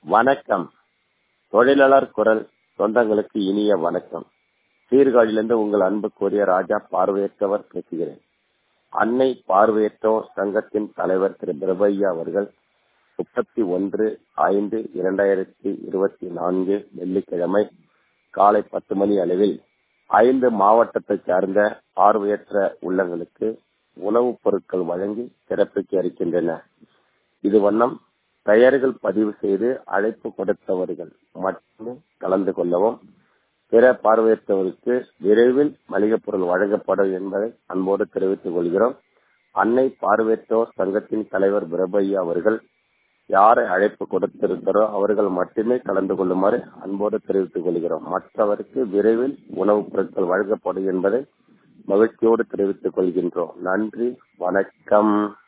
வணக்கம் தொழிலாளர் குரல் சொந்தங்களுக்கு இனிய வணக்கம் சீர்காழியிலிருந்து உங்கள் அன்புக்குரிய ராஜா பார்வையற்றவர் பேசுகிறேன் அன்னை பார்வையற்றோர் சங்கத்தின் தலைவர் திரு பிரபையா அவர்கள் முப்பத்தி ஒன்று ஐந்து இரண்டாயிரத்தி இருபத்தி நான்கு வெள்ளிக்கிழமை காலை பத்து மணி அளவில் ஐந்து மாவட்டத்தைச் சார்ந்த பார்வையற்ற உள்ளங்களுக்கு உணவுப் பொருட்கள் வழங்கி சிறப்பிக்க இருக்கின்றன இது வண்ணம் பெயர்கள் பதிவு செய்து அழைப்பு கொடுத்தவர்கள் மட்டுமே கலந்து கொள்ளவும் பிற பார்வையற்றவருக்கு விரைவில் மளிகைப் பொருள் வழங்கப்படும் என்பதை அன்போடு தெரிவித்துக் கொள்கிறோம் அன்னை பார்வையற்றோர் சங்கத்தின் தலைவர் பிரபையா அவர்கள் யாரை அழைப்பு கொடுத்திருந்தாரோ அவர்கள் மட்டுமே கலந்து கொள்ளுமாறு அன்போடு தெரிவித்துக் கொள்கிறோம் மற்றவருக்கு விரைவில் உணவுப் பொருட்கள் வழங்கப்படும் என்பதை மகிழ்ச்சியோடு தெரிவித்துக் கொள்கின்றோம் நன்றி வணக்கம்